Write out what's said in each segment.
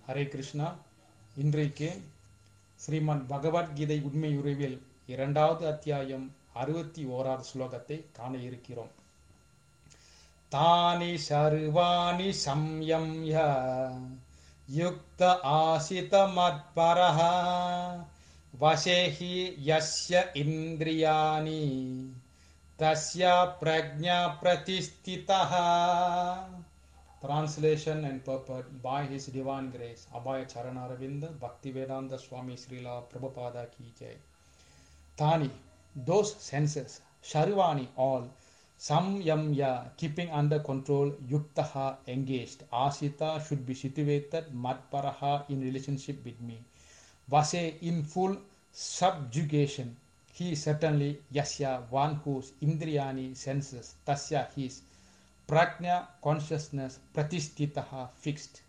ஹரே கிருஷ்ணா இன்றைக்கு ஸ்ரீமன் பகவத்கீதை உண்மையுறவில் இரண்டாவது அத்தியாயம் அறுபத்தி ஓராவது ஸ்லோகத்தை காண இருக்கிறோம் தானி சர்வாணி சம்யம்ய யுக்த ஆசித மத்பரஹ வசேஹி யஸ்ய இந்திரியாணி தஸ்ய பிரஜா பிரதிஷ்டிதः Translation and purport by His Divine Grace Abhaya Charanaravinda Bhaktivedanta Swami Srila Prabhupada Ki Jai Tani, those senses, Sharvani all, Samyamya, keeping under control, Yuktaha, engaged, Asita should be situated, Matparaha in relationship with me, Vase in full subjugation, he is certainly Yasya, one whose Indriyani senses, Tasya his prajna consciousness pratisthitaha fixed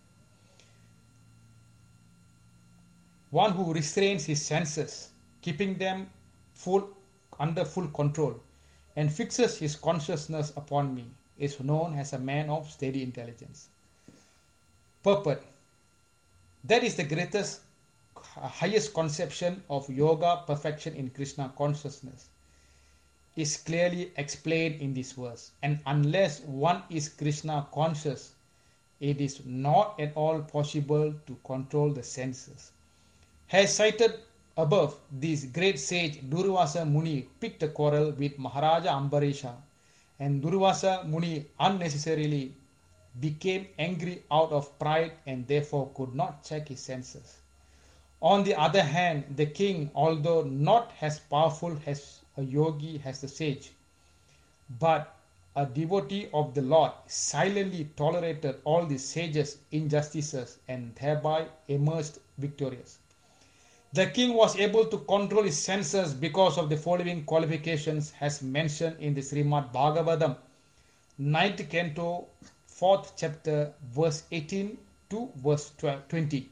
one who restrains his senses keeping them full under full control and fixes his consciousness upon me is known as a man of steady intelligence purport that is the greatest highest conception of yoga perfection in krishna consciousness is clearly explained in this verse. And unless one is Krishna conscious, it is not at all possible to control the senses. As cited above, this great sage Durvasa Muni picked a quarrel with Maharaja Ambarisha, and Durvasa Muni unnecessarily became angry out of pride and therefore could not check his senses. On the other hand, the king, although not as powerful as a yogi as the sage, but a devotee of the Lord silently tolerated all the sages' injustices and thereby emerged victorious. The king was able to control his senses because of the following qualifications as mentioned in the Srimad Bhagavatam, 9th canto, 4th chapter, verse 18 to verse 12, 20.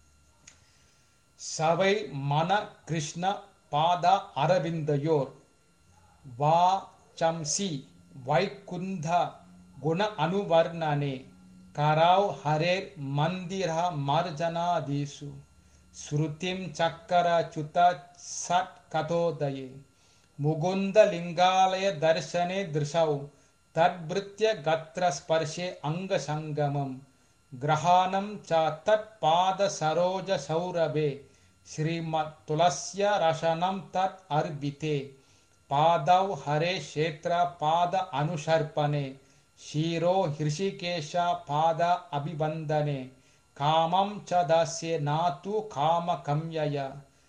சவை மன கிருஷ்ண பாத அரவிந்தயோர் வாச்சம்சி வைகுந்த குண அனுவர்ணனே கராவ் ஹரேர் மந்திர மர்ஜனாதீசு ஸ்ருதிம் சக்கர சுத சட் கதோதயே முகுந்த லிங்காலய தர்சனே திருஷௌ தத்பிருத்திய கத்ர ஸ்பர்ஷே அங்க சங்கமம் கிரகாணம் ச தத் பாத சரோஜ சௌரபே श्रीमत् तुलस्य रशनं तत् अर्पिते पादौ हरे क्षेत्र पाद अनुसर्पणे शिरो हृषिकेश पाद अभिवन्दने कामं च दस्ये न तु कामकम्यय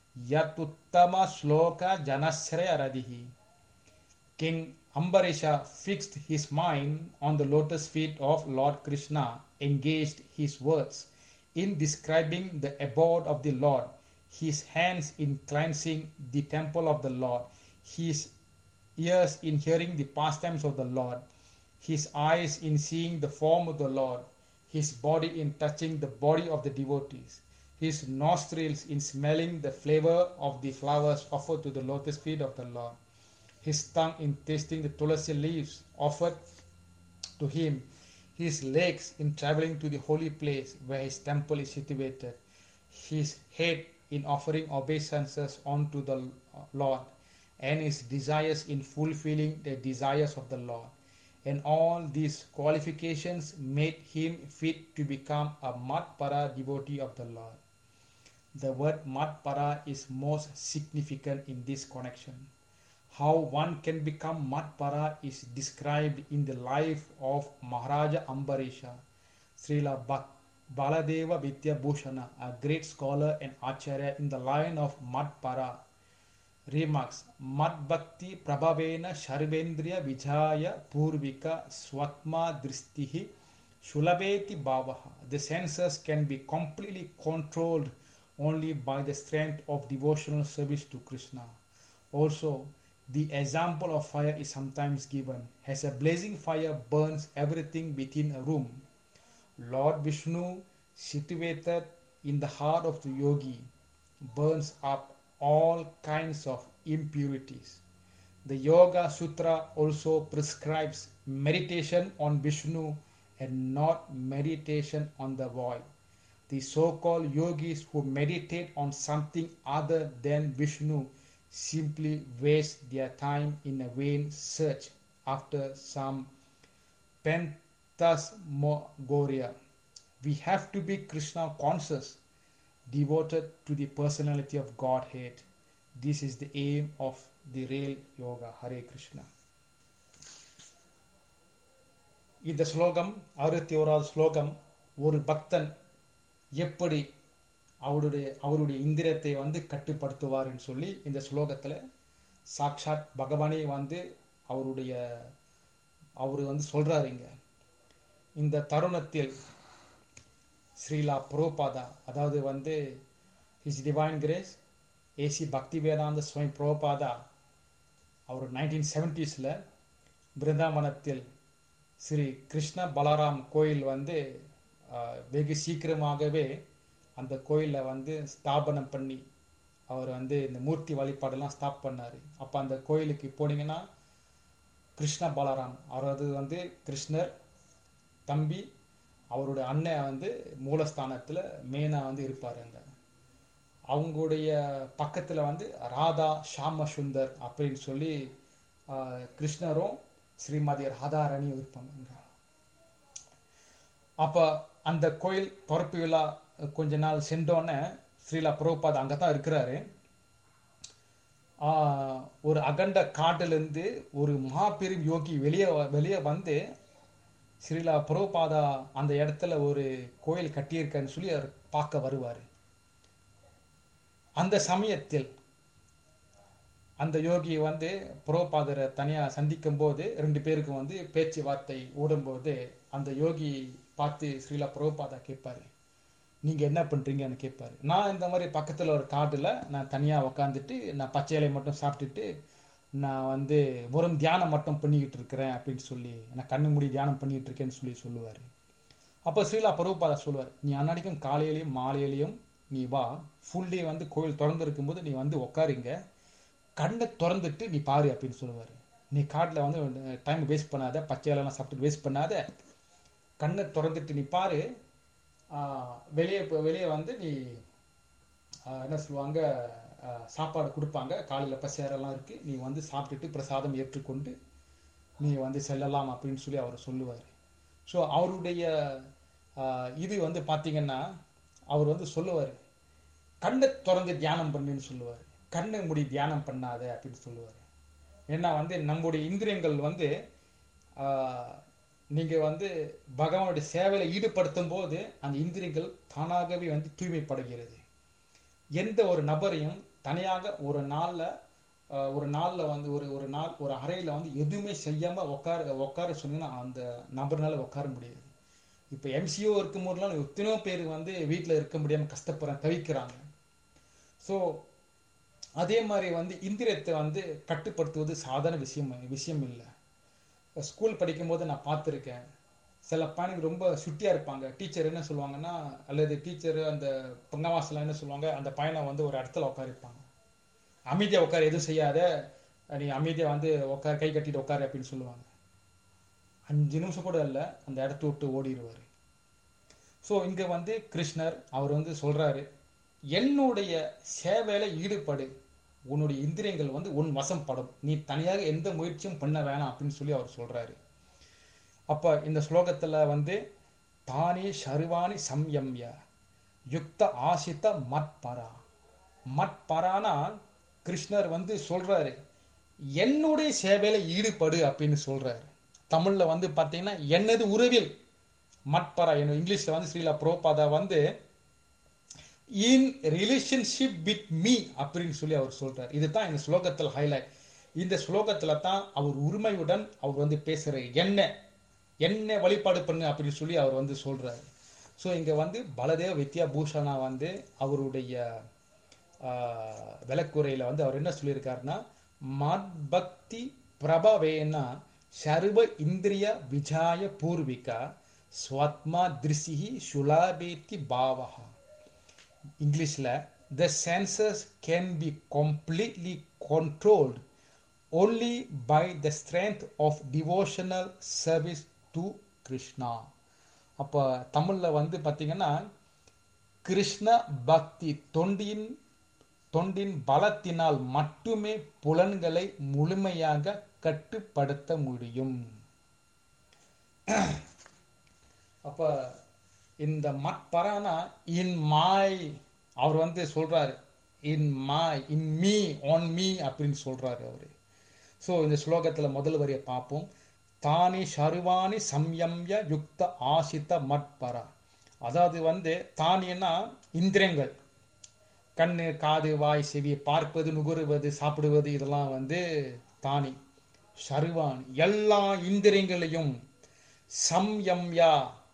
यत्तमश्लोकजनश्रयरदिः King Ambarisha fixed his mind on the lotus feet of Lord Krishna, engaged his words in describing the abode of the Lord his hands in cleansing the temple of the Lord, his ears in hearing the pastimes of the Lord, his eyes in seeing the form of the Lord, his body in touching the body of the devotees, his nostrils in smelling the flavor of the flowers offered to the lotus feet of the Lord, his tongue in tasting the tulasi leaves offered to him, his legs in traveling to the holy place where his temple is situated, his head in offering obeisances unto the Lord, and his desires in fulfilling the desires of the Lord. And all these qualifications made him fit to become a Matpara devotee of the Lord. The word Matpara is most significant in this connection. How one can become Matpara is described in the life of Maharaja Ambarisha, Srila Bhakti. Baladeva Vidya Bhushana, a great scholar and acharya in the line of Madpara, remarks Mad Bhakti Prabhavena Sharvendriya Vijaya Purvika Swatma Dristihi Shulabeti Bhavaha. The senses can be completely controlled only by the strength of devotional service to Krishna. Also, the example of fire is sometimes given. As a blazing fire burns everything within a room, Lord Vishnu, situated in the heart of the yogi, burns up all kinds of impurities. The Yoga Sutra also prescribes meditation on Vishnu and not meditation on the void. the so-called yogis who meditate on something other than Vishnu simply waste their time in a vain search after some phantasmagoria. We have to be Krishna conscious, devoted to the personality of Godhead. This is the aim of the real yoga. Hare Krishna. இந்த ஸ்லோகம் அறுபத்தி ஓராவது ஸ்லோகம் ஒரு பக்தன் எப்படி அவருடைய அவருடைய இந்திரியத்தை வந்து கட்டுப்படுத்துவார்னு சொல்லி இந்த ஸ்லோகத்தில் சாக்ஷாத் பகவானே வந்து அவருடைய அவர் வந்து சொல்றாருங்க இந்த தருணத்தில் ஸ்ரீலா புரோபாதா அதாவது வந்து ஹிஸ் டிவைன் கிரேஸ் ஏசி பக்தி வேதாந்த சுவாமி புரோபாதா அவர் நைன்டீன் செவன்டிஸில் பிருந்தாவனத்தில் ஸ்ரீ கிருஷ்ண பலராம் கோயில் வந்து வெகு சீக்கிரமாகவே அந்த கோயிலை வந்து ஸ்தாபனம் பண்ணி அவர் வந்து இந்த மூர்த்தி வழிபாடெல்லாம் ஸ்டாப் பண்ணார் அப்போ அந்த கோயிலுக்கு போனீங்கன்னா கிருஷ்ண பலராம் அதாவது வந்து கிருஷ்ணர் தம்பி அவருடைய அண்ணன் வந்து மூலஸ்தானத்தில் மெயினாக வந்து இருப்பார் அங்கே அவங்களுடைய பக்கத்தில் வந்து ராதா ஷாம சுந்தர் அப்படின்னு சொல்லி கிருஷ்ணரும் ஸ்ரீமதி ராதாரணியும் இருப்பாங்க அப்போ அந்த கோயில் திறப்பு விழா கொஞ்ச நாள் சென்றோன்னே ஸ்ரீலா புரோபாத் அங்கே தான் இருக்கிறாரு ஒரு அகண்ட காட்டிலிருந்து ஒரு மாபெரும் யோகி வெளியே வெளியே வந்து ஸ்ரீலா புரோபாதா அந்த இடத்துல ஒரு கோயில் கட்டியிருக்கன்னு சொல்லி அவர் பார்க்க வருவார் அந்த சமயத்தில் அந்த யோகி வந்து புரோபாதரை தனியாக சந்திக்கும் போது ரெண்டு பேருக்கும் வந்து பேச்சுவார்த்தை ஓடும்போது அந்த யோகி பார்த்து ஸ்ரீலா புரோபாதா கேட்பாரு நீங்க என்ன பண்றீங்கன்னு கேட்பாரு நான் இந்த மாதிரி பக்கத்துல ஒரு காட்டுல நான் தனியா உக்காந்துட்டு நான் பச்சை இலை மட்டும் சாப்பிட்டுட்டு நான் வந்து வெறும் தியானம் மட்டும் பண்ணிக்கிட்டு இருக்கிறேன் அப்படின்னு சொல்லி நான் கண்ணு மூடி தியானம் பண்ணிட்டு இருக்கேன்னு சொல்லி சொல்லுவாரு அப்போ ஸ்ரீலா பருவபாதா சொல்லுவார் நீ அன்னடிக்கும் காலையிலையும் மாலையிலையும் நீ வா ஃபுல் டே வந்து கோயில் திறந்து இருக்கும்போது நீ வந்து உக்காருங்க கண்ணை திறந்துட்டு நீ பாரு அப்படின்னு சொல்லுவார் நீ காட்டில் வந்து டைம் வேஸ்ட் பண்ணாத பச்சை இலைலாம் சாப்பிட்டு வேஸ்ட் பண்ணாத கண்ணை திறந்துட்டு நீ பாரு வெளியே இப்போ வெளியே வந்து நீ என்ன சொல்லுவாங்க சாப்பாடு கொடுப்பாங்க காலையில் பசியாரெல்லாம் இருக்குது நீ வந்து சாப்பிட்டுட்டு பிரசாதம் ஏற்றுக்கொண்டு நீ வந்து செல்லலாம் அப்படின்னு சொல்லி அவர் சொல்லுவார் ஸோ அவருடைய இது வந்து பார்த்தீங்கன்னா அவர் வந்து சொல்லுவார் கண்ணை திறந்து தியானம் பண்ணுன்னு சொல்லுவார் கண்ணை முடி தியானம் பண்ணாத அப்படின்னு சொல்லுவார் ஏன்னா வந்து நம்முடைய இந்திரியங்கள் வந்து நீங்கள் வந்து பகவானுடைய சேவையில் ஈடுபடுத்தும் போது அந்த இந்திரியங்கள் தானாகவே வந்து தூய்மைப்படுகிறது எந்த ஒரு நபரையும் தனியாக ஒரு நாளில் ஒரு நாளில் வந்து ஒரு ஒரு நாள் ஒரு அறையில் வந்து எதுவுமே செய்யாமல் உட்கார உட்கார சொன்னீங்கன்னா அந்த நபர்னால உட்கார முடியாது இப்போ எம்சிஓ இருக்கும் போதுலாம் எத்தனையோ பேர் வந்து வீட்டில் இருக்க முடியாமல் கஷ்டப்படுறாங்க தவிக்கிறாங்க ஸோ அதே மாதிரி வந்து இந்திரியத்தை வந்து கட்டுப்படுத்துவது சாதாரண விஷயம் விஷயம் இல்லை ஸ்கூல் படிக்கும்போது நான் பார்த்துருக்கேன் சில பையனுக்கு ரொம்ப சுட்டியாக இருப்பாங்க டீச்சர் என்ன சொல்லுவாங்கன்னா அல்லது டீச்சர் அந்த பங்கவாசலாம் என்ன சொல்லுவாங்க அந்த பையனை வந்து ஒரு இடத்துல உட்காரிப்பாங்க அமைதியாக உட்கார எதுவும் செய்யாத நீ அமைதியாக வந்து உட்கார் கை கட்டிட்டு உட்காரு அப்படின்னு சொல்லுவாங்க அஞ்சு நிமிஷம் கூட இல்லை அந்த இடத்த விட்டு ஓடிடுவார் ஸோ இங்கே வந்து கிருஷ்ணர் அவர் வந்து சொல்கிறாரு என்னுடைய சேவையில் ஈடுபடு உன்னுடைய இந்திரியங்கள் வந்து உன் வசம் படும் நீ தனியாக எந்த முயற்சியும் பண்ண வேணாம் அப்படின்னு சொல்லி அவர் சொல்றாரு அப்ப இந்த ஸ்லோகத்துல வந்து தானே ஷர்வாணி சம்யம்ய யுக்த ஆசித்த மட்பரா மட்பரானா கிருஷ்ணர் வந்து சொல்றாரு என்னுடைய சேவையில ஈடுபடு அப்படின்னு சொல்றாரு தமிழ்ல வந்து பாத்தீங்கன்னா என்னது உறவில் மட்பரா என்ன இங்கிலீஷ்ல வந்து ஸ்ரீலா புரோபாதா வந்து இன் ரிலேஷன்ஷிப் வித் மீ அப்படின்னு சொல்லி அவர் சொல்றார் இதுதான் இந்த ஸ்லோகத்தில் ஹைலைட் இந்த ஸ்லோகத்துல தான் அவர் உரிமையுடன் அவர் வந்து பேசுற என்ன என்ன வழிபாடு பண்ணு அப்படின்னு சொல்லி அவர் வந்து சொல்றாரு ஸோ இங்க வந்து பலதேவ வித்யா பூஷணா வந்து அவருடைய விளக்குறையில வந்து அவர் என்ன சொல்லியிருக்காருன்னா மத்பக்தி பிரபவேனா சர்வ இந்திரிய விஜாய பூர்விகா ஸ்வத்மா திருசிஹி சுலாபேத்தி பாவஹா இங்கிலீஷில் the senses can be completely controlled only by the strength of devotional service to Krishna அப்போ தமிழில் வந்து பார்த்தீங்கன்னா கிருஷ்ண பக்தி தொண்டின் தொண்டின் பலத்தினால் மட்டுமே புலன்களை முழுமையாக கட்டுப்படுத்த முடியும் அப்ப இந்த மட்பரானா இன் மாய் அவர் வந்து சொல்றாரு இன் மாய் இன் மீ ஆன் மீ அப்படின்னு சொல்றாரு அவரு ஸோ இந்த ஸ்லோகத்துல முதல் வரியை பார்ப்போம் தானி சர்வாணி சம்யம்ய யுக்த ஆசித்த மட்பரா அதாவது வந்து தானியன்னா இந்திரியங்கள் கண்ணு காது வாய் செவி பார்ப்பது நுகருவது சாப்பிடுவது இதெல்லாம் வந்து தானி சர்வாணி எல்லா இந்திரியங்களையும் சம்யம்யா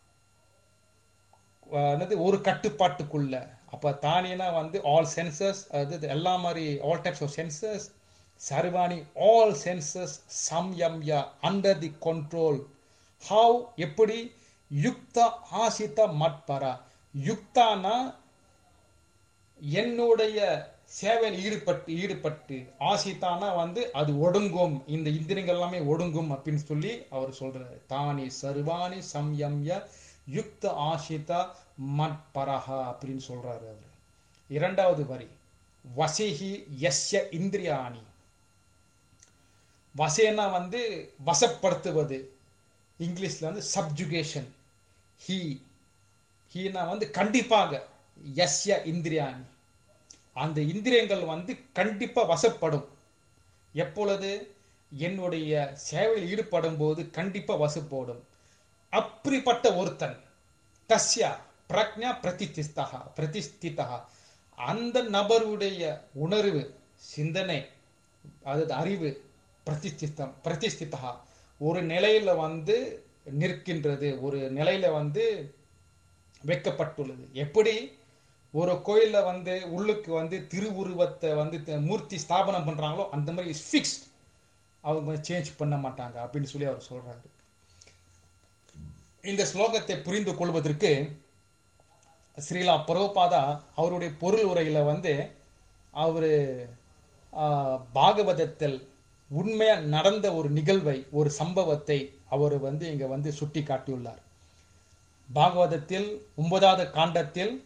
என்னது ஒரு கட்டுப்பாட்டுக்குள்ள அப்ப தானியனா வந்து ஆல் சென்சஸ் அது எல்லா மாதிரி ஆல் டைப்ஸ் ஆஃப் சென்சஸ் சர்வாணி ஆல் சென்சஸ் சம்யம்யா அண்டர் தி கண்ட்ரோல் ஹவ் எப்படி யுக்த ஆசித்த மட்பரா யுக்தானா என்னுடைய சேவையில் ஈடுபட்டு ஈடுபட்டு ஆசித்தானா வந்து அது ஒடுங்கும் இந்த இந்திரியங்கள் எல்லாமே ஒடுங்கும் அப்படின்னு சொல்லி அவர் சொல்றாரு தானி சர்வாணி சம்யம்ய யுக்த ஆசிதா மட்பரஹா அப்படின்னு சொல்றாரு அவர் இரண்டாவது வரி வசிஹி யஸ்ய இந்திரியாணி வசேனா வந்து வசப்படுத்துவது இங்கிலீஷ்ல வந்து சப்ஜுகேஷன் ஹீ ஹீனா வந்து கண்டிப்பாக யஸ்ய இந்திரியாணி அந்த இந்திரியங்கள் வந்து கண்டிப்பா வசப்படும் எப்பொழுது என்னுடைய சேவையில் ஈடுபடும் போது கண்டிப்பா வசப்படும் அப்படிப்பட்ட ஒருத்தன் தஸ்யா பிரக்ஞா பிரதிஷ்டிதா பிரதிஷ்டிதா அந்த நபருடைய உணர்வு சிந்தனை அதாவது அறிவு பிரதிஷ்டித்தம் பிரதிஷ்டிதா ஒரு நிலையில வந்து நிற்கின்றது ஒரு நிலையில வந்து வைக்கப்பட்டுள்ளது எப்படி ஒரு கோயில்ல வந்து உள்ளுக்கு வந்து திருவுருவத்தை வந்து மூர்த்தி ஸ்தாபனம் பண்றாங்களோ அந்த மாதிரி ஃபிக்ஸ்ட் அவங்க சேஞ்ச் பண்ண மாட்டாங்க அப்படின்னு சொல்லி அவர் சொல்றாரு இந்த ஸ்லோகத்தை புரிந்து கொள்வதற்கு ஸ்ரீலா பரோபாதா அவருடைய பொருள் உரையில வந்து அவரு பாகவதத்தில் உண்மையா நடந்த ஒரு நிகழ்வை ஒரு சம்பவத்தை அவர் வந்து இங்க வந்து சுட்டி காட்டியுள்ளார் பாகவதத்தில் ஒன்பதாவது காண்டத்தில்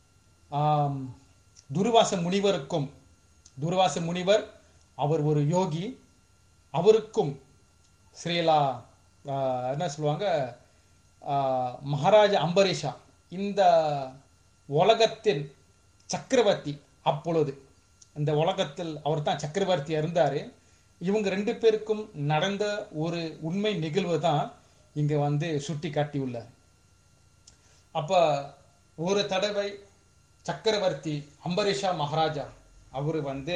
துர்வாச முனிவருக்கும் துர்வாச முனிவர் அவர் ஒரு யோகி அவருக்கும் ஸ்ரீலா என்ன சொல்லுவாங்க மகாராஜா அம்பரீஷா இந்த உலகத்தின் சக்கரவர்த்தி அப்பொழுது இந்த உலகத்தில் அவர் தான் சக்கரவர்த்தியா இருந்தாரு இவங்க ரெண்டு பேருக்கும் நடந்த ஒரு உண்மை நிகழ்வு தான் இங்க வந்து சுட்டி காட்டியுள்ளார் அப்ப ஒரு தடவை சக்கரவர்த்தி அம்பரீஷா மகாராஜா அவரு வந்து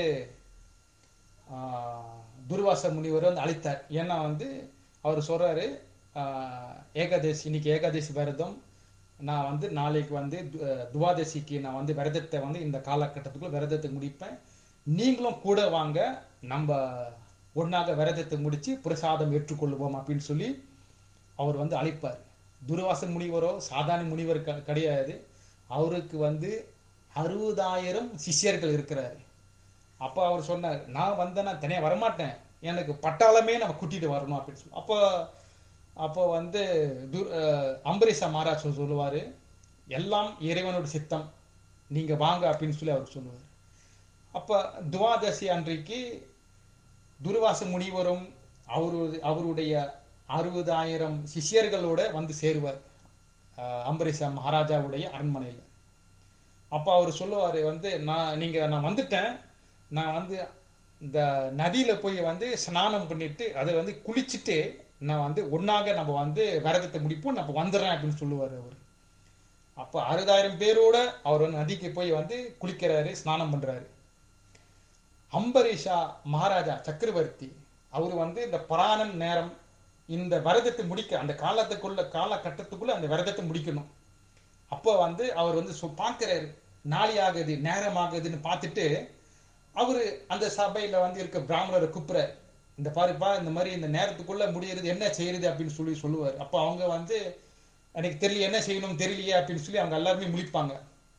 துர்வாச முனிவர் வந்து அழைத்தார் ஏன்னா வந்து அவர் சொல்றாரு ஏகாதசி இன்னைக்கு ஏகாதசி விரதம் நான் வந்து நாளைக்கு வந்து துவாதசிக்கு நான் வந்து விரதத்தை வந்து இந்த காலகட்டத்துக்குள்ள விரதத்தை முடிப்பேன் நீங்களும் கூட வாங்க நம்ம ஒன்னாக விரதத்தை முடிச்சு பிரசாதம் ஏற்றுக்கொள்வோம் அப்படின்னு சொல்லி அவர் வந்து அழைப்பார் துர்வாச முனிவரோ சாதாரண முனிவர் கிடையாது அவருக்கு வந்து அறுபதாயிரம் சிஷ்யர்கள் இருக்கிறாரு அப்போ அவர் சொன்னார் நான் வந்தேன்னா தனியாக வரமாட்டேன் எனக்கு பட்டாளமே நம்ம கூட்டிட்டு வரணும் அப்படின்னு சொல்லி அப்போ அப்போ வந்து துர் அம்பரீஷா மகாராஜ் சொல்லுவார் எல்லாம் இறைவனோட சித்தம் நீங்கள் வாங்க அப்படின்னு சொல்லி அவர் சொல்லுவார் அப்போ துவாதசி அன்றைக்கு துர்வாச முனிவரும் அவரு அவருடைய அறுபதாயிரம் சிஷ்யர்களோட வந்து சேருவார் அம்பரீஷா மகாராஜாவுடைய அரண்மனையில் அப்போ அவர் சொல்லுவார் வந்து நான் நீங்கள் நான் வந்துட்டேன் நான் வந்து இந்த நதியில் போய் வந்து ஸ்நானம் பண்ணிட்டு அதை வந்து குளிச்சுட்டு நான் வந்து ஒன்னாக நம்ம வந்து விரதத்தை முடிப்போம் நம்ம வந்துடுறேன் அப்படின்னு சொல்லுவார் அவர் அப்போ அறுபதாயிரம் பேரோட அவர் வந்து நதிக்கு போய் வந்து குளிக்கிறாரு ஸ்நானம் பண்றாரு அம்பரீஷா மகாராஜா சக்கரவர்த்தி அவர் வந்து இந்த பராணம் நேரம் இந்த விரதத்தை முடிக்க அந்த காலத்துக்குள்ள காலகட்டத்துக்குள்ள அந்த விரதத்தை முடிக்கணும் அப்போ வந்து அவர் வந்து பார்க்கிறாரு நாளி ஆகுது நேரம் ஆகுதுன்னு பார்த்துட்டு அவரு அந்த சபையில வந்து இருக்க பிராமணரை கூப்பிடுறாரு இந்த பாருப்பா இந்த மாதிரி இந்த நேரத்துக்குள்ள முடியறது என்ன செய்யறது அப்படின்னு சொல்லி சொல்லுவார் அப்போ அவங்க வந்து எனக்கு தெரியல என்ன செய்யணும் தெரியலையே அப்படின்னு சொல்லி அவங்க எல்லாருமே முழிப்பாங்க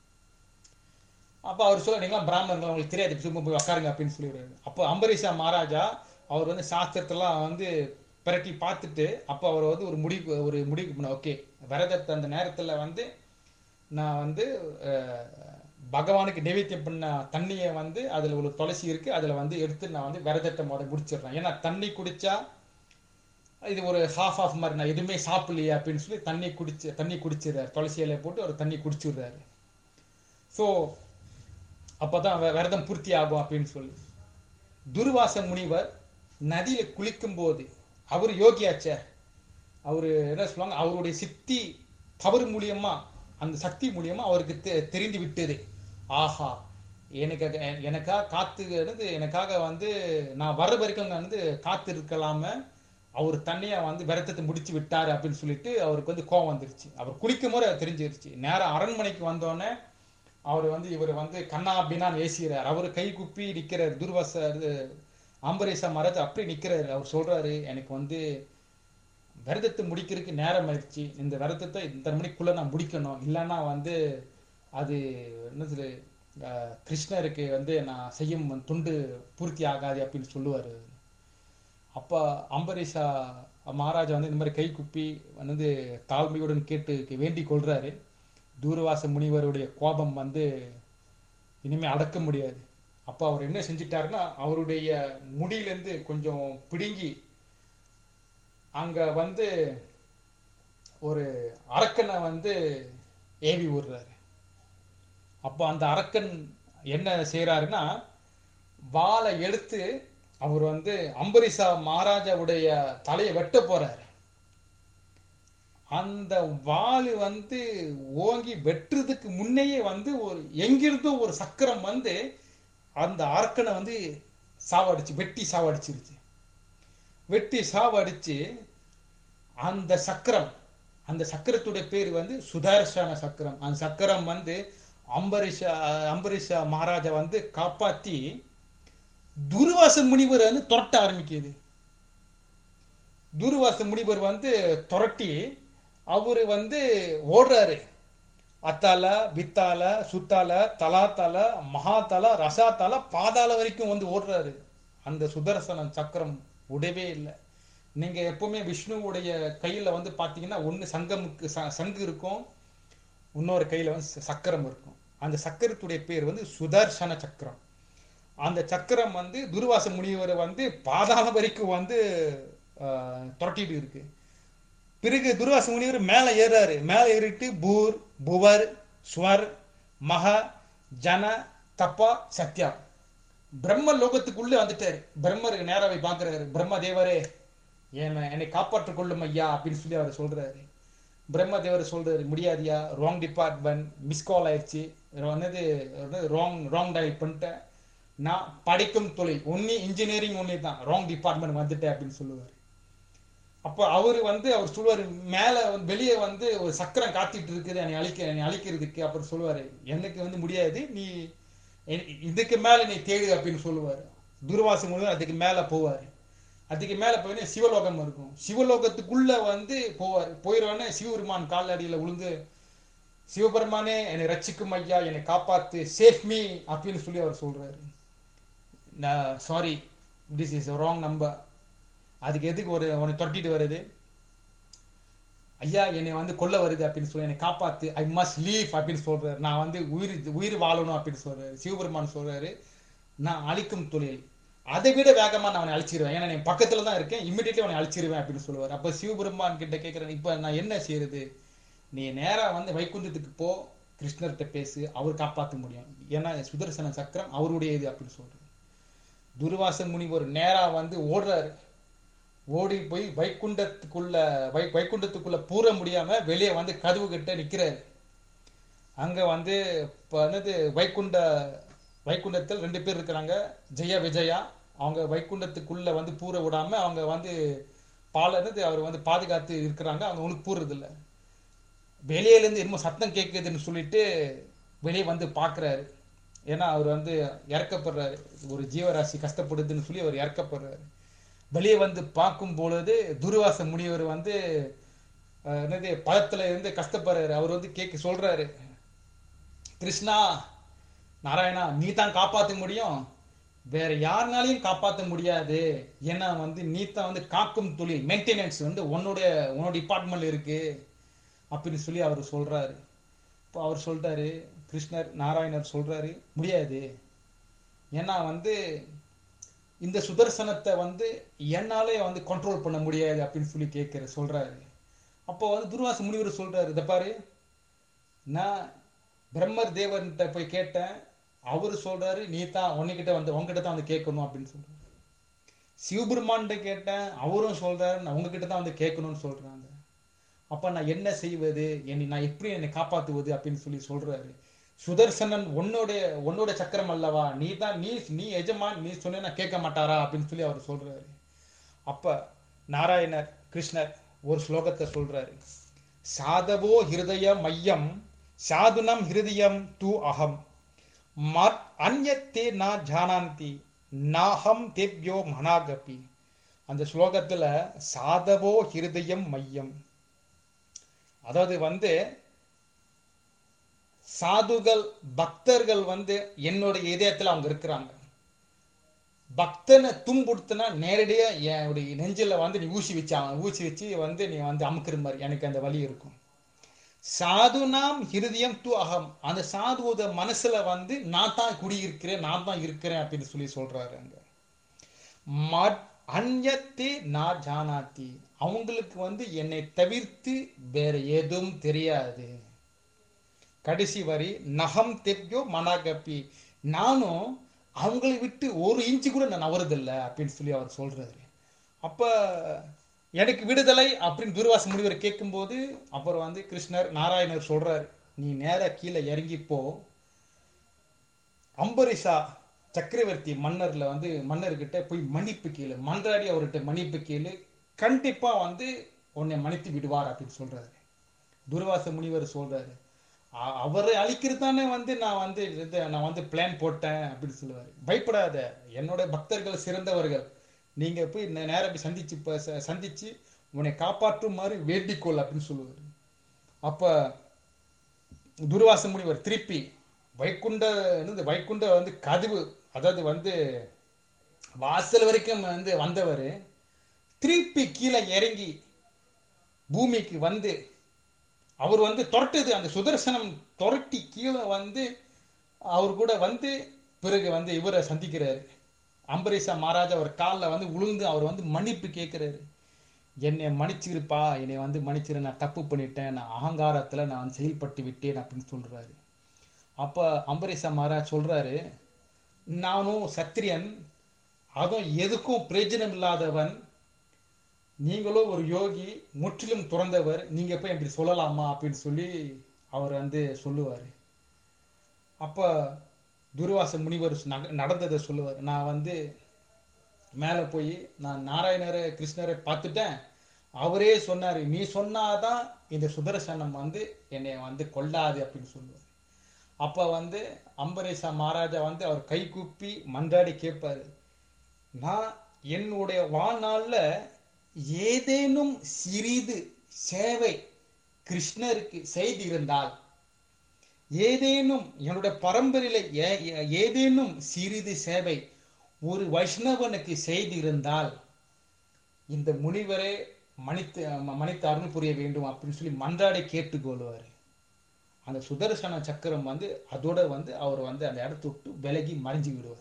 அப்போ அவர் சொல்ல நீங்களாம் பிராமணர்கள் உங்களுக்கு தெரியாது சும்மா போய் உட்காருங்க அப்படின்னு சொல்லிடுறாரு அப்போ அம்பரீஷா மகாராஜா அவர் வந்து சாஸ்திரத்தெல்லாம் வந்து பிரட்டி பார்த்துட்டு அப்போ அவர் வந்து ஒரு முடிவு ஒரு முடிவு பண்ண ஓகே விரதத்தை அந்த நேரத்தில் வந்து நான் வந்து அஹ், பகவானுக்கு நைவேத்தியம் பண்ண தண்ணியை வந்து அதுல ஒரு துளசி இருக்கு அதுல வந்து எடுத்து நான் வந்து விரதத்தை முத முடிச்சிடுறேன் ஏன்னா தண்ணி குடிச்சா இது ஒரு ஹாஃப் ஆஃப் மாதிரி நான் எதுவுமே சாப்பிடலையே அப்படின்னு சொல்லி தண்ணி குடிச்சு தண்ணி குடிச்சிடுறாரு துளசி இலையை போட்டு ஒரு தண்ணி குடிச்சிடுறாரு ஸோ அப்பதான் வி- விரதம் பூர்த்தி ஆகும் அப்படின்னு சொல்லி துர்வாச முனிவர் நதியில குளிக்கும் போது அவர் யோகியாச்சே அவரு என்ன சொல்லுவாங்க அவருடைய சித்தி தவறு மூலியமா அந்த சக்தி மூலியமா அவருக்கு தெ- தெரிந்து விட்டது ஆஹா எனக்கு எனக்காக காத்து என்னது எனக்காக வந்து நான் வர வரைக்கும் நான் வந்து காத்து இருக்கலாம அவர் தண்ணியை வந்து விரதத்தை முடிச்சு விட்டாரு அப்படின்னு சொல்லிட்டு அவருக்கு வந்து கோவம் வந்துருச்சு அவர் குளிக்கும் போது அது தெரிஞ்சிருச்சு நேரம் அரண்மனைக்கு வந்தோடனே அவர் வந்து இவர் வந்து கண்ணா அப்படின்னான்னு ஏசிக்கிறார் அவர் கை குப்பி நிக்கிறார் துர்வாச இது அம்பரீஷா மரத்தை அப்படி நிக்கிறாரு அவர் சொல்றாரு எனக்கு வந்து விரதத்தை முடிக்கிறதுக்கு நேரம் ஆயிடுச்சு இந்த விரதத்தை இந்த மணிக்குள்ள நான் முடிக்கணும் இல்லைன்னா வந்து அது என்னது அஹ், கிருஷ்ணருக்கு வந்து நான் செய்யும் துண்டு பூர்த்தி ஆகாது அப்படின்னு சொல்லுவாரு அப்ப அம்பரீஷா மகாராஜா வந்து இந்த மாதிரி கை குப்பி வந்து தாழ்மையுடன் கேட்டு வேண்டிக் கொள்றாரு தூர்வாச முனிவருடைய கோபம் வந்து இனிமே அடக்க முடியாது அப்ப அவர் என்ன செஞ்சிட்டாருன்னா அவருடைய முடியிலிருந்து கொஞ்சம் பிடுங்கி அங்க வந்து ஒரு அரக்கனை வந்து ஏவி விடுறாரு அப்போ அந்த அரக்கன் என்ன செய்யறாருன்னா வாளை எடுத்து அவர் வந்து அம்பரீஷா மகாராஜாவுடைய தலையை வெட்ட போறாரு அந்த வாள் வந்து ஓங்கி வெட்டுறதுக்கு முன்னையே வந்து ஒரு எங்கிருந்தோ ஒரு சக்கரம் வந்து அந்த அரக்கனை வந்து சாவடிச்சு வெட்டி சாவடிச்சிருச்சு வெட்டி சாவடிச்சு அந்த சக்கரம் அந்த சக்கரத்துடைய பேர் வந்து சுதர்சன சக்கரம் அந்த சக்கரம் வந்து அம்பரீஷா அம்பரீஷா மகாராஜா வந்து காப்பாத்தி துர்வாச முனிவர் வந்து துரட்ட ஆரம்பிக்குது துர்வாச முனிவர் வந்து துரட்டி அவரு வந்து ஓடுறாரு அத்தால வித்தால சுத்தால தலாத்தால மகாத்தால ரசாத்தால பாதாள வரைக்கும் வந்து ஓடுறாரு அந்த சுதர்சன சக்கரம் உடவே இல்லை நீங்க எப்பவுமே விஷ்ணுவுடைய கையில வந்து பாத்தீங்கன்னா ஒண்ணு சங்கமுக்கு ச- சங்கு இருக்கும் இன்னொரு கையில வந்து ச- சக்கரம் இருக்கும் அந்த சக்கரத்துடைய பேர் வந்து சுதர்சன சக்கரம் அந்த சக்கரம் வந்து துர்வாச முனிவரை வந்து பாதாள வரைக்கும் வந்து ஆஹ், துரட்டிட்டு இருக்கு பிறகு துர்வாச முனிவர் மேலே ஏறாரு மேலே ஏறிட்டு பூர் புவர் ஸ்வர் மக ஜன தப்பா சத்யா பிரம்ம லோகத்துக்குள்ளே வந்துட்டாரு பிரம்மர் நேராவை பார்க்கறாரு பிரம்ம தேவரே என்னை என்னை காப்பாற்றிக் கொள்ளும் ஐயா அப்படின்னு சொல்லி அவர் சொல்றாரு பிரம்ம தேவர் சொல்றாரு முடியாதியா ராங் டிபார்ட்மெண்ட் மிஸ் கால் ஆயிடுச்சு என்னது ராங் ராங் டயல் பண்ணிட்டேன் நான் படிக்கும் தொழில் ஒன்னி இன்ஜினியரிங் ஒன்னி தான் ராங் டிபார்ட்மெண்ட் வந்துட்டேன் அப்படின்னு சொல்லுவார் அப்போ அவர் வந்து அவர் சொல்லுவார் மேலே வந்து வெளியே வந்து ஒரு சக்கரம் காத்திட்டு இருக்குது என்னை அழிக்க என்னை அழிக்கிறதுக்கு அப்புறம் சொல்லுவார் எனக்கு வந்து முடியாது நீ எ- இதுக்கு மேலே நீ தேடு அப்படின்னு சொல்லுவார் துர்வாசம் முழுவதும் அதுக்கு மேலே போவார் அதுக்கு மேலே போய் சிவலோகம் இருக்கும் சிவலோகத்துக்குள்ள வந்து போவார் போயிடுவானே சிவபெருமான் கால் அடியில் விழுந்து சிவபெருமானே என்னை ரட்சிக்கும் ஐயா என்னை காப்பாத்து சேஃப் மீ அப்படின்னு சொல்லி அவர் சொல்றாரு நான் sorry this is wrong number அதுக்கு எதுக்கு ஒரு உன்னை தொட்டிட்டு வருது ஐயா என்னை வந்து கொல்ல வருது அப்படின்னு சொல்லி என்னை காப்பாத்து ஐ மஸ்ட் லீவ் அப்படின்னு சொல்றாரு நான் வந்து உயிர் உயிர் வாழணும் அப்படின்னு சொல்றாரு சிவபெருமான் சொல்றாரு நான் அழிக்கும் தொழில் அதை விட வேகமா நான் அவனை அழிச்சிருவேன் ஏன்னா என் பக்கத்துல தான் இருக்கேன் இம்மிடியட்லி அவனை அழிச்சிருவேன் அப்படின்னு சொல்லுவார் அப்ப சிவபெருமான் கிட்ட கேட்கிறேன் இப்ப நான் என்ன செய்யறது நீ நேரா வந்து வைகுந்தத்துக்கு போ கிருஷ்ணர்கிட்ட பேசு அவர் காப்பாற்ற முடியும் ஏன்னா சுதர்சன சக்கரம் அவருடைய இது அப்படின்னு சொல்றாரு துர்வாச முனிவர் நேரா வந்து ஓடுறாரு ஓடி போய் வைகுண்டத்துக்குள்ள வை வைகுண்டத்துக்குள்ள பூர முடியாம வெளியே வந்து கதவு கிட்ட நிக்கிறாரு அங்க வந்து இப்ப என்னது வைகுண்ட வைகுண்டத்தில் ரெண்டு பேர் இருக்கிறாங்க ஜெயா விஜயா அவங்க வைகுண்டத்துக்குள்ள வந்து பூர விடாம அவங்க வந்து பால் என்னது அவர் வந்து பாதுகாத்து இருக்கிறாங்க அவங்க ஒன்றும் பூர்றது இல்ல வெளியில இருந்து என்னமோ சத்தம் கேட்குதுன்னு சொல்லிட்டு வெளியே வந்து பார்க்கறாரு ஏன்னா அவர் வந்து இறக்கப்படுறாரு ஒரு ஜீவராசி கஷ்டப்படுதுன்னு சொல்லி அவர் இறக்கப்படுறாரு வெளியே வந்து பார்க்கும் பொழுது துர்வாச முனிவர் வந்து அஹ், என்னது பழத்துல இருந்து கஷ்டப்படுறாரு அவர் வந்து கேட்க சொல்றாரு கிருஷ்ணா நாராயணா நீ தான் காப்பாத்த முடியும் வேற யாருனாலையும் காப்பாத்த முடியாது ஏன்னா வந்து நீ தான் வந்து காக்கும் தொழில் மெயின்டெனன்ஸ் வந்து உன்னுடைய உன்னோட டிபார்ட்மெண்ட்ல இருக்கு அப்படின்னு சொல்லி அவர் சொல்றாரு இப்போ அவர் சொல்றாரு கிருஷ்ணர் நாராயணர் சொல்றாரு முடியாது ஏன்னா வந்து இந்த சுதர்சனத்தை வந்து என்னாலே வந்து கண்ட்ரோல் பண்ண முடியாது அப்படின்னு சொல்லி கேட்கிற சொல்றாரு அப்போ வந்து துர்வாச முனிவர் சொல்றாரு இதை பாரு நான் பிரம்மர் தேவன்கிட்ட போய் கேட்டேன் அவரு சொல்றாரு நீ தான் உன்கிட்ட வந்து உங்ககிட்ட தான் வந்து கேட்கணும் அப்படின்னு சொல்றாரு சிவபெருமான்கிட்ட கேட்டேன் அவரும் சொல்றாரு நான் உங்ககிட்ட தான் வந்து கேட்கணும்னு சொல்றாங்க அப்ப நான் என்ன செய்வது என்னை நான் எப்படி என்னை காப்பாத்துவது அப்படின்னு சொல்லி சொல்றாரு சுதர்சனன் உன்னோடைய உன்னோட சக்கரம் அல்லவா நீ தான் நீ நீ எஜமான் நீ சொன்ன நான் கேட்க மாட்டாரா அப்படின்னு சொல்லி அவர் சொல்றாரு அப்ப நாராயணர் கிருஷ்ணர் ஒரு ஸ்லோகத்தை சொல்றாரு சாதவோ ஹிருதய மையம் சாதுனம் ஹிருதயம் தூ அகம் மத் அந்யத்தே நா ஜானாந்தி நாஹம் தேவ்யோ மனாகபி அந்த ஸ்லோகத்துல சாதவோ ஹிருதயம் மையம் அதாவது வந்து சாதுகள் பக்தர்கள் வந்து என்னுடைய இதயத்துல அவங்க இருக்கிறாங்க பக்தனை துன்புறுத்தினா நேரடியா என்னுடைய நெஞ்சில வந்து நீ ஊசி வச்சு அவன் ஊசி வச்சு வந்து நீ வந்து அமுக்குற மாதிரி எனக்கு அந்த வலி இருக்கும் சாதுனாம் ஹிருதயம் து அகம் அந்த சாதுவோட மனசுல வந்து நான் தான் குடியிருக்கிறேன் நான் தான் இருக்கிறேன் அப்படின்னு சொல்லி சொல்றாரு அங்க அந்யத்தே நான் ஜானாத்தி அவங்களுக்கு வந்து என்னை தவிர்த்து வேற எதுவும் தெரியாது கடைசி வரி நகம் தெப்யோ மனாகப்பி நானும் அவங்களை விட்டு ஒரு இன்ச்சு கூட நான் நவறதில்லை அப்படின்னு சொல்லி அவர் சொல்றாரு அப்ப எனக்கு விடுதலை அப்படின்னு துர்வாச முனிவர் கேட்கும்போது அப்புறம் வந்து கிருஷ்ணர் நாராயணர் சொல்றாரு நீ நேரா கீழே இறங்கிப்போ அம்பரிஷா சக்கரவர்த்தி மன்னர்ல வந்து மன்னர்கிட்ட போய் மன்னிப்பு கீழே மன்றாடி அவர்கிட்ட மன்னிப்பு கீழே கண்டிப்பா வந்து உன்னை மன்னித்து விடுவார் அப்படின்னு சொல்றாரு துர்வாச முனிவர் சொல்றாரு அவரை அழிக்கிறது தானே வந்து நான் வந்து நான் வந்து பிளான் போட்டேன் அப்படின்னு சொல்லுவாரு பயப்படாத என்னோட பக்தர்கள் சிறந்தவர்கள் நீங்க போய் நேரம் போய் சந்திச்சு சந்திச்சு உன்னை காப்பாற்றுமாறு வேண்டிக்கொள் அப்படின்னு சொல்லுவாரு அப்ப துர்வாச முனிவர் திருப்பி வைகுண்ட வைகுண்ட வந்து கதவு அதாவது வந்து வாசல் வரைக்கும் வந்து வந்தவர் திருப்பி கீழே இறங்கி பூமிக்கு வந்து அவர் வந்து துரட்டுது அந்த சுதர்சனம் துரட்டி கீழே வந்து அவர் கூட வந்து பிறகு வந்து இவரை சந்திக்கிறாரு அம்பரீஷா மகாராஜா அவர் காலில் வந்து உளுந்து அவர் வந்து மன்னிப்பு கேட்கிறாரு என்னை மன்னிச்சிருப்பா என்னை வந்து மன்னிச்சிரு நான் தப்பு பண்ணிட்டேன் நான் அகங்காரத்துல நான் செயல்பட்டு விட்டேன் அப்படின்னு சொல்றாரு அப்ப அம்பரீஷா மகாராஜ் சொல்றாரு நானும் சத்திரியன் அதுவும் எதுக்கும் பிரயோஜனம் இல்லாதவன் நீங்களும் ஒரு யோகி முற்றிலும் துறந்தவர் நீங்க போய் இப்படி சொல்லலாமா அப்படின்னு சொல்லி அவர் வந்து சொல்லுவார் அப்ப துர்வாச முனிவர் நடந்ததை சொல்லுவார் நான் வந்து மேலே போய் நான் நாராயணரை கிருஷ்ணரை பார்த்துட்டேன் அவரே சொன்னாரு நீ சொன்னாதான் இந்த சுதர்சனம் வந்து என்னை வந்து கொல்லாது அப்படின்னு சொல்லுவார் அப்ப வந்து அம்பரீஷா மகாராஜா வந்து அவர் கை கூப்பி மன்றாடி கேட்பாரு நான் என்னுடைய வாழ்நாள்ல ஏதேனும் சிறிது சேவை கிருஷ்ணருக்கு செய்திருந்தால் ஏதேனும் என்னுடைய பரம்பரையில ஏதேனும் சிறிது சேவை ஒரு வைஷ்ணவனுக்கு செய்திருந்தால் இந்த முனிவரே மன்னித்து மன்னித்து அருள் புரிய வேண்டும் அப்படின்னு சொல்லி மன்றாடி கேட்டுக்கொள்வார் அந்த சுதர்சன சக்கரம் வந்து அதோட வந்து அவர் வந்து அந்த இடத்த விட்டு விலகி மறைஞ்சு விடுவார்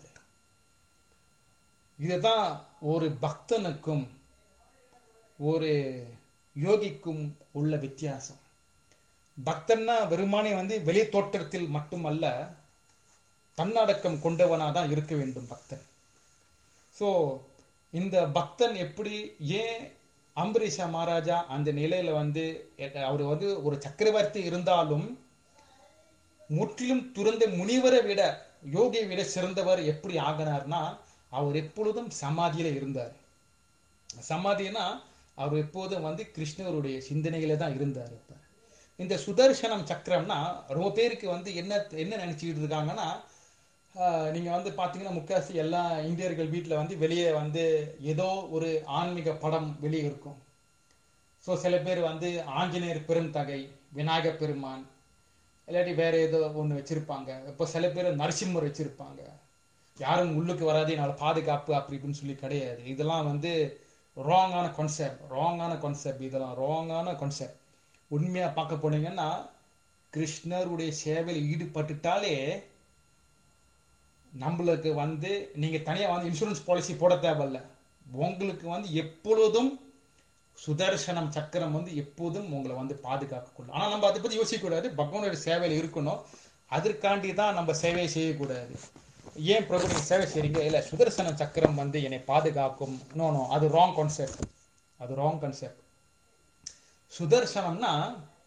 இதுதான் ஒரு பக்தனுக்கும் ஒரு யோகிக்கும் உள்ள வித்தியாசம் பக்தன்னா வெறுமானே வந்து வெளி தோற்றத்தில் மட்டுமல்ல தன்னடக்கம் கொண்டவனா தான் இருக்க வேண்டும் பக்தன் ஸோ இந்த பக்தன் எப்படி ஏன் அம்பரீஷா மகாராஜா அந்த நிலையில வந்து அவர் வந்து ஒரு சக்கரவர்த்தி இருந்தாலும் முற்றிலும் துறந்த முனிவரை விட யோகியை விட சிறந்தவர் எப்படி ஆகினார்னா அவர் எப்பொழுதும் சமாதியில இருந்தார் சமாதினா அவர் எப்போதும் வந்து கிருஷ்ணருடைய சிந்தனையில தான் இருந்தார் இப்ப இந்த சுதர்சனம் சக்கரம்னா ரொம்ப பேருக்கு வந்து என்ன என்ன நினைச்சுக்கிட்டு இருக்காங்கன்னா நீங்க வந்து பாத்தீங்கன்னா முக்காசி எல்லா இந்தியர்கள் வீட்டில் வந்து வெளியே வந்து ஏதோ ஒரு ஆன்மீக படம் வெளியே இருக்கும் ஸோ சில பேர் வந்து ஆஞ்சநேயர் பெருந்தகை விநாயக பெருமான் இல்லாட்டி வேற ஏதோ ஒன்று வச்சிருப்பாங்க இப்போ சில பேர் நரசிம்மர் வச்சிருப்பாங்க யாரும் உள்ளுக்கு வராது என்னால் பாதுகாப்பு அப்படி இப்படின்னு சொல்லி கிடையாது இதெல்லாம் வந்து ராங்கான கான்செப்ட் ராங்கான கான்செப்ட் இதெல்லாம் ராங்கான கான்செப்ட் உண்மையாக பார்க்க போனீங்கன்னா கிருஷ்ணருடைய சேவையில் ஈடுபட்டுட்டாலே நம்மளுக்கு வந்து நீங்க தனியா வந்து இன்சூரன்ஸ் பாலிசி போட தேவையில்ல உங்களுக்கு வந்து எப்பொழுதும் சுதர்சனம் சக்கரம் வந்து எப்போதும் உங்களை வந்து பாதுகாக்க கொள்ளும் ஆனா நம்ம அதை பத்தி யோசிக்க கூடாது பகவானுடைய சேவையில் இருக்கணும் அதற்காண்டி தான் நம்ம சேவை செய்யக்கூடாது ஏன் பிரபு நீங்க சேவை செய்றீங்க இல்ல சுதர்சன சக்கரம் வந்து என்னை பாதுகாக்கும் நோ நோ அது ராங் கான்செப்ட் அது ராங் கான்செப்ட் சுதர்சனம்னா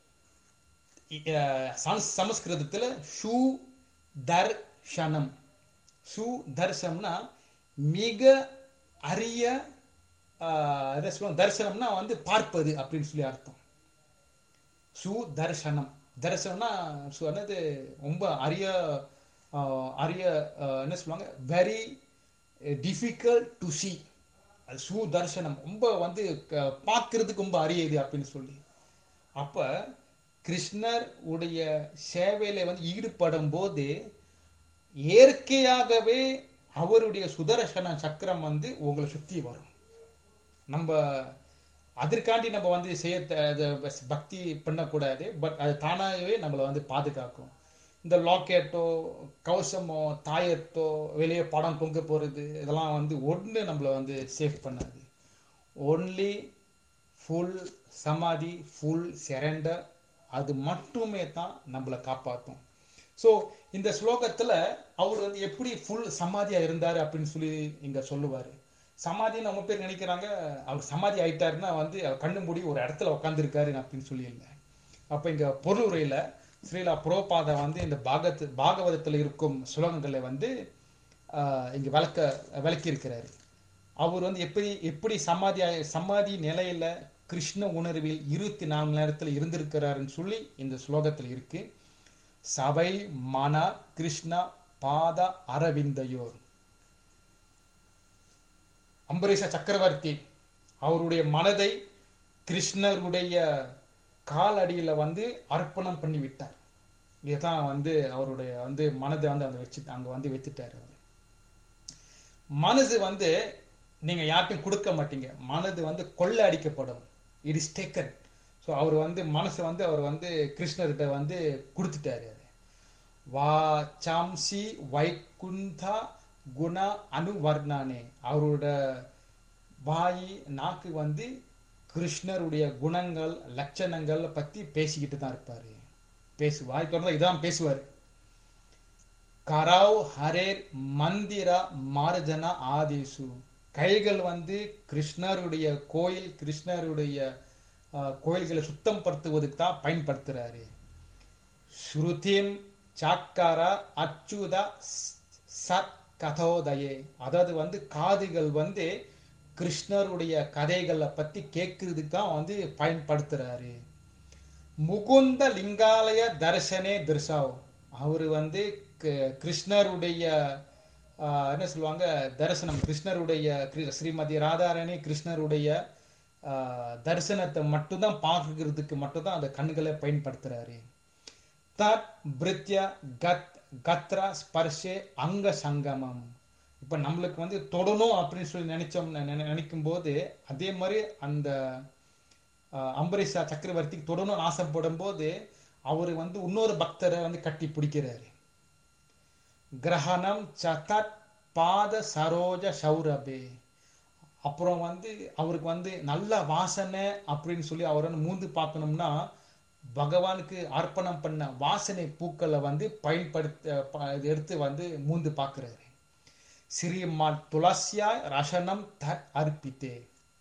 அஹ், சமஸ்- சமஸ்கிருதத்துல ஷூ தர்ஷனம் சு தர்சனம்னா மிக அரிய ஆஹ், என்ன சொல்லுவாங்க தரிசனம்னா வந்து பார்ப்பது அப்படின்னு சொல்லி அர்த்தம் சு தர்சனம் தரிசனம்னா சு என்னது ரொம்ப அரிய ஆஹ், அரிய ஆஹ், என்ன சொல்லுவாங்க வெரி டிஃபிகல்ட் டு see அது சு தர்சனம் ரொம்ப வந்து க- பார்க்கிறதுக்கு ரொம்ப அரியது அப்படின்னு சொல்லி அப்ப கிருஷ்ணர் உடைய சேவையில வந்து ஈடுபடும் போது இயற்கையாகவே அவருடைய சுதர்சன சக்கரம் வந்து உங்களை சுத்தி வரும் நம்ம அதற்காண்டி நம்ம வந்து செய்ய த- அது பஸ்- பக்தி பண்ணக்கூடாது பட் அது தானாகவே நம்மளை வந்து பாதுகாக்கும் இந்த லாக்கெட்டோ கவசமோ தாயத்தோ வெளியே படம் தொங்க போறது இதெல்லாம் வந்து ஒன்று நம்மளை வந்து சேஃப் பண்ணாது ஒன்லி ஃபுல் சமாதி ஃபுல் சரண்டர் அது மட்டுமே தான் நம்மளை காப்பாற்றும் ஸோ இந்த ஸ்லோகத்துல அவர் வந்து எப்படி ஃபுல் சமாதியா இருந்தாரு அப்படின்னு சொல்லி இங்க சொல்லுவாரு சமாதி நம்ம பேர் நினைக்கிறாங்க அவர் சமாதி ஆயிட்டாருன்னா வந்து அவர் கண்ணு மூடி ஒரு இடத்துல உட்காந்துருக்காரு அப்படின்னு சொல்லி இல்லை அப்ப இங்க பொருளுரையில ஸ்ரீலா புரோபாதா வந்து இந்த பாகத்து பாகவதத்துல இருக்கும் ஸ்லோகங்களை வந்து ஆஹ், இங்க விளக்க விளக்கி இருக்கிறாரு அவர் வந்து எப்படி எப்படி சமாதி ஆயி- சமாதி நிலையில கிருஷ்ண உணர்வில் இருபத்தி நாலு நேரத்துல இருந்திருக்கிறாருன்னு சொல்லி இந்த ஸ்லோகத்துல இருக்கு சபை மன கிருஷ்ண பாத அரவிந்தையோர் அம்பரீஷ சக்கரவர்த்தி அவருடைய மனதை கிருஷ்ணருடைய காலடியில வந்து அர்ப்பணம் பண்ணி விட்டார் இதுதான் வந்து அவருடைய வந்து மனதை வந்து அங்க வச்சு அங்க வந்து வச்சுட்டாரு அவர் மனது வந்து நீங்க யார்ட்டும் கொடுக்க மாட்டீங்க மனது வந்து கொள்ளை அடிக்கப்படும் இட் இஸ் டேக்கன் ஸோ அவர் வந்து மனசு வந்து அவர் வந்து கிருஷ்ணர்கிட்ட வந்து கொடுத்துட்டாரு அது வா சாம்சி வைகுந்தா குண அனுவர்ணானே அவரோட வாய் நாக்கு வந்து கிருஷ்ணருடைய குணங்கள் லட்சணங்கள் பத்தி பேசிக்கிட்டு தான் இருப்பாரு பேசு வாய் திறந்தா இதான் பேசுவாரு கராவ் ஹரேர் மந்திர மார்ஜன ஆதேசு கைகள் வந்து கிருஷ்ணருடைய கோயில் கிருஷ்ணருடைய ஆஹ், கோயில்களை சுத்தம் படுத்துவதுக்கு தான் பயன்படுத்துறாரு ஸ்ருதிம் சாக்கார அச்சுத சத் கதோதயே அதாவது வந்து காதுகள் வந்து கிருஷ்ணருடைய கதைகளை பத்தி கேட்கறதுக்கு தான் வந்து பயன்படுத்துறாரு முகுந்த லிங்காலய தர்சனே திருஷாவ் அவர் வந்து க- கிருஷ்ணருடைய ஆஹ், என்ன சொல்லுவாங்க தரிசனம் கிருஷ்ணருடைய கிரு- ஸ்ரீமதி ராதாராணி கிருஷ்ணருடைய ஆஹ், தரிசனத்தை மட்டும்தான் பார்க்கறதுக்கு மட்டும்தான் அந்த கண்களை பயன்படுத்துறாரு தத் பிரித்ய கத் கத்ரா ஸ்பர்ஷே அங்க சங்கமம் இப்ப நம்மளுக்கு வந்து தொடணும் அப்படின்னு சொல்லி நினைச்சோம் நினை- நினைக்கும் போது அதே மாதிரி அந்த ஆஹ், அம்பரீஷா சக்கரவர்த்திக்கு தொடணும்னு ஆசைப்படும் போது அவர் வந்து இன்னொரு பக்தரை வந்து கட்டி பிடிக்கிறாரு கிரகணம் சதத் பாத சரோஜ சௌரபே அப்புறம் வந்து அவருக்கு வந்து நல்ல வாசனை அப்படின்னு சொல்லி அவரை வந்து மூந்து பார்க்கணும்னா பகவானுக்கு அர்ப்பணம் பண்ண வாசனை பூக்களை வந்து பயன்படுத்த ப- எடுத்து வந்து மூந்து பார்க்கிறாரு ஸ்ரீமான் துளசியாய் ரசனம் தத் அர்ப்பித்தே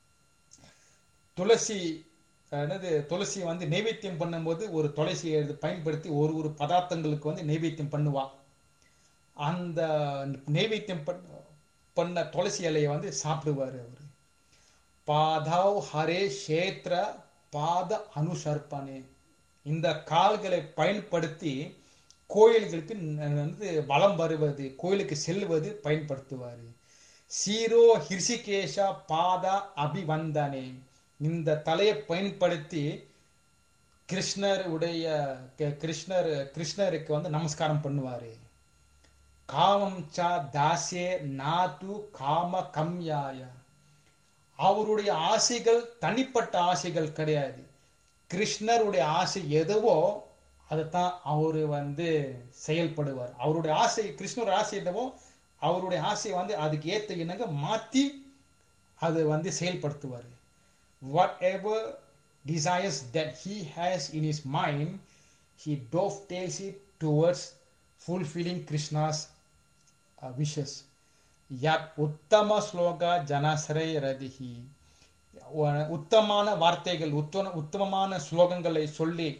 துளசி அஹ், என்னது துளசி வந்து நைவேத்தியம் பண்ணும்போது ஒரு துளசியை எடுத்து பயன்படுத்தி ஒரு ஒரு பதார்த்தங்களுக்கு வந்து நைவேத்தியம் பண்ணுவா அந்த நைவேத்தியம் பண்ண பண்ண துளசி இலையை வந்து சாப்பிடுவாரு அவரு பாதாவ் ஹரே க்ஷேத்ர பாத அனுசர்ப்பணே இந்த கால்களை பயன்படுத்தி கோயில்களுக்கு ந- வந்து வலம் வருவது கோயிலுக்கு செல்வது பயன்படுத்துவாரு சீரோ ஹிருஷிகேஷா பாத அபிவந்தனே இந்த தலையை பயன்படுத்தி கிருஷ்ணர் உடைய க- கிருஷ்ணர் கிருஷ்ணருக்கு வந்து நமஸ்காரம் பண்ணுவாரு காமம் ச தாசே நாது காம கம்யாய அவருடைய ஆசைகள் தனிப்பட்ட ஆசைகள் கிடையாது கிருஷ்ணருடைய ஆசை எதுவோ அதைத்தான் அவரு வந்து செயல்படுவார் அவருடைய ஆசை கிருஷ்ணர் ஆசை என்னவோ அவருடைய ஆசையை வந்து அதுக்கு ஏத்த இணங்க மாத்தி அது வந்து செயல்படுத்துவார் whatever desires that he has in his mind he dovetails it towards fulfilling krishna's uh, wishes yat uttama sloga janasray radihi உத்தமான வார்த்தைகள் உத்தம உத்தமமான ஸ்லோகங்களை சொல்லி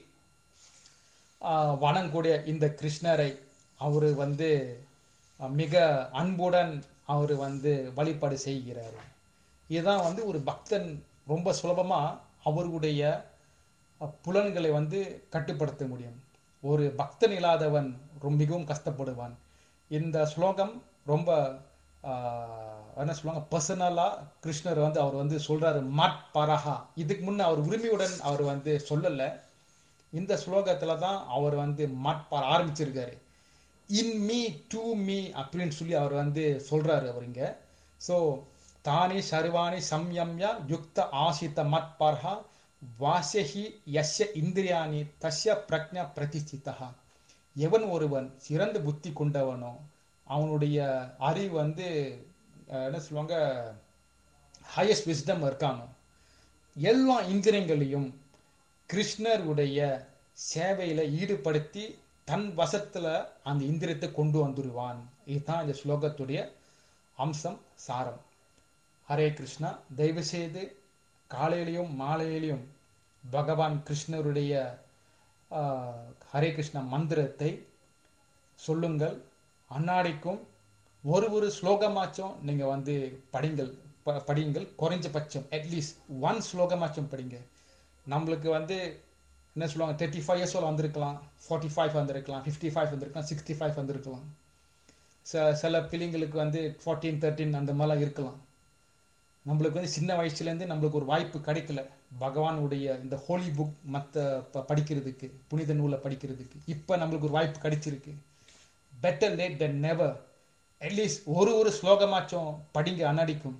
ஆஹ், வணங்கக்கூடிய இந்த கிருஷ்ணரை அவர் வந்து அஹ், மிக அன்புடன் அவர் வந்து வழிபாடு செய்கிறார் இதுதான் வந்து ஒரு பக்தன் ரொம்ப சுலபமா அவருடைய அஹ், புலன்களை வந்து கட்டுப்படுத்த முடியும் ஒரு பக்தன் இல்லாதவன் ரொம்ப மிகவும் கஷ்டப்படுவான் இந்த ஸ்லோகம் ரொம்ப ஆஹ், என்ன சொல்லுவாங்க பர்சனலா கிருஷ்ணர் வந்து அவர் வந்து சொல்றாரு மட் பரஹா இதுக்கு முன்ன அவர் உரிமையுடன் அவர் வந்து சொல்லல இந்த ஸ்லோகத்துல தான் அவர் வந்து மட் பர ஆரம்பிச்சிருக்காரு இன் மீ டு மீ அப்படின்னு சொல்லி அவர் வந்து சொல்றாரு அவர் இங்க ஸோ தானி சர்வாணி சம்யம்ய யுக்த ஆசித்த மத் பர்ஹா வாசகி யஸ்ய இந்திரியாணி தஸ்ய பிரக்ஞா பிரதிஷ்டிதா எவன் ஒருவன் சிறந்த புத்தி கொண்டவனோ அவனுடைய அறிவு வந்து அஹ், என்ன சொல்லுவாங்க ஹையஸ்ட் விஸ்டம் இருக்கானோ எல்லா இந்திரியங்களையும் கிருஷ்ணருடைய சேவையில ஈடுபடுத்தி தன் வசத்துல அந்த இந்திரியத்தை கொண்டு வந்துடுவான் இதுதான் இந்த ஸ்லோகத்துடைய அம்சம் சாரம் ஹரே கிருஷ்ணா தயவு செய்து காலையிலையும் மாலையிலையும் பகவான் கிருஷ்ணருடைய ஆஹ், ஹரே கிருஷ்ணா மந்திரத்தை சொல்லுங்கள் அன்னாடிக்கும் ஒரு ஒரு ஸ்லோகமாச்சும் நீங்க வந்து படிங்கள் ப- படியுங்கள் குறைஞ்சபட்சம் அட்லீஸ்ட் ஒன் ஸ்லோகமாச்சும் படிங்க நம்மளுக்கு வந்து என்ன சொல்லுவாங்க தேர்ட்டி ஃபைவ் இயர்ஸ் வந்திருக்கலாம் ஃபார்ட்டி ஃபைவ் வந்திருக்கலாம் ஃபிஃப்டி ஃபைவ் வந்திருக்கலாம் சிக்ஸ்டி ஃபைவ் வந்திருக்கலாம் ச சில பிள்ளைங்களுக்கு வந்து ஃபோர்டீன் தேர்ட்டீன் அந்த மாதிரிலாம் இருக்கலாம் நம்மளுக்கு வந்து சின்ன வயசுலேருந்து நம்மளுக்கு ஒரு வாய்ப்பு கிடைக்கல பகவானுடைய இந்த ஹோலி புக் மற்ற படிக்கிறதுக்கு புனித நூலை படிக்கிறதுக்கு இப்போ நம்மளுக்கு ஒரு வாய்ப்பு கிடைச்சிருக்கு better late than never at least ஒரு ஒரு ஸ்லோகமாச்சும் படிங்க அன்னடிக்கும்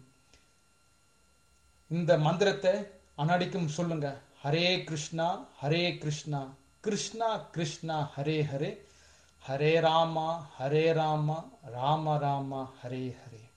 இந்த மந்திரத்தை அன்னடிக்கும் சொல்லுங்க ஹரே கிருஷ்ணா ஹரே கிருஷ்ணா கிருஷ்ணா கிருஷ்ணா ஹரே ஹரே ஹரே ராமா ஹரே ராமா ராம ராமா ஹரே ஹரே